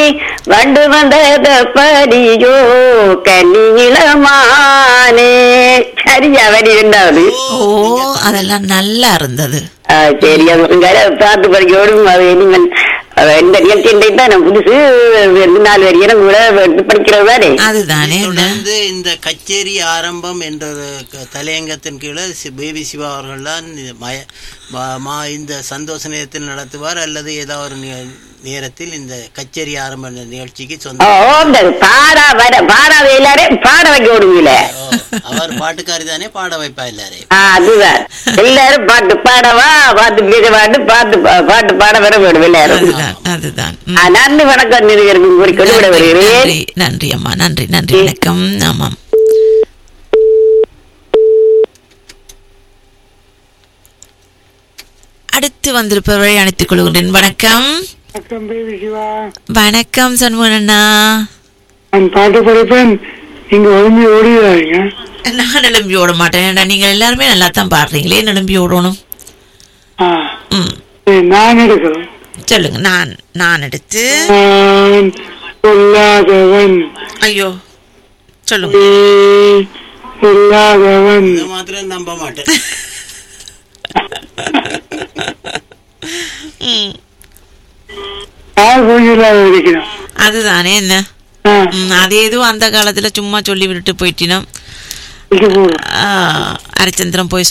வண்டு வந்தத படியோ கன்னியிளமானே சரியா வரி ரெண்டாவது ஓ அதெல்லாம் நல்லா இருந்தது ஆ, சரி அது உங்களை பார்த்து படிக்கணும் அது நீங்கள் அது இந்த நிகழ்ச்சி தான் நான் புதுசு ரெண்டு நாலு வரி எனக்கு கூட எடுத்து படிக்கிறது தானே அதுதானே என்ன? தொடர்ந்து இந்த கச்சேரி ஆரம்பம் என்ற ஒரு க- தலையங்கத்தின் கீழே சி- பேபி சிவா அவர்கள் தான் மய- மா- மா- இந்த சந்தோஷ நேரத்தில் நடத்துவார் அல்லது ஏதாவது ஒரு நே- நேரத்தில் இந்த கச்சேரி ஆரம்ப என்ற நிகழ்ச்சிக்கு ஓ, சொந்த இந்த பாடா வர பாடாத எல்லாரையும் பாட வைக்க விடுவீங்களே ஓ, அவர் பாட்டுக்காரி தானே பாட வைப்பா எல்லாரையும் ஆ, அதுதான் எல்லாரும் பாட்டு பாடவா பாட்டு பேச பாட்டு பாட்டு பா- பாட்டு பாட வர வேண்டும் எல்லாரும் அதுதான் அதுதான் ம். ஆ, நன்றி வணக்கம் நிறுவனம் கூறிக்கொண்டு விட நன்றி, வருகிறேன் நன்றி நன்றி அம்மா நன்றி நன்றி வணக்கம் ஆமாம் அடுத்து வந்திருப்பவரை அணைத்துக் கொள்கின்றேன் வணக்கம் வணக்கம் பேபி சிவா வணக்கம் சண்முகன் அண்ணா நான் பாட்டு படிப்பேன் நீங்க ஒழுங்கி ஓடிடாதீங்க நான் எழும்பி ஓட மாட்டேன் ஏன்டா நீங்க எல்லாருமே நல்லா தான் பாடுறீங்களே ஏன் எழும்பி ஓடணும் ஆ, ம் சரி, நான் எடுக்கிறேன் சொல்லுங்க நான் நான் எடுத்து நான் சொல்லாதவன் ஐயோ சொல்லுங்க நீ சொல்லாதவன் இதை மாத்திரம் நம்ப மாட்டேன் ம், யார் பூஜையில்லாத இருக்கிறோம் அதுதானே என்ன ஆ, ம், அது ஏதோ அந்த காலத்துல சும்மா சொல்லி விட்டுட்டு போயிட்டினோம் இது போதும் ஆ, ஹரிச்சந்திரன் போய்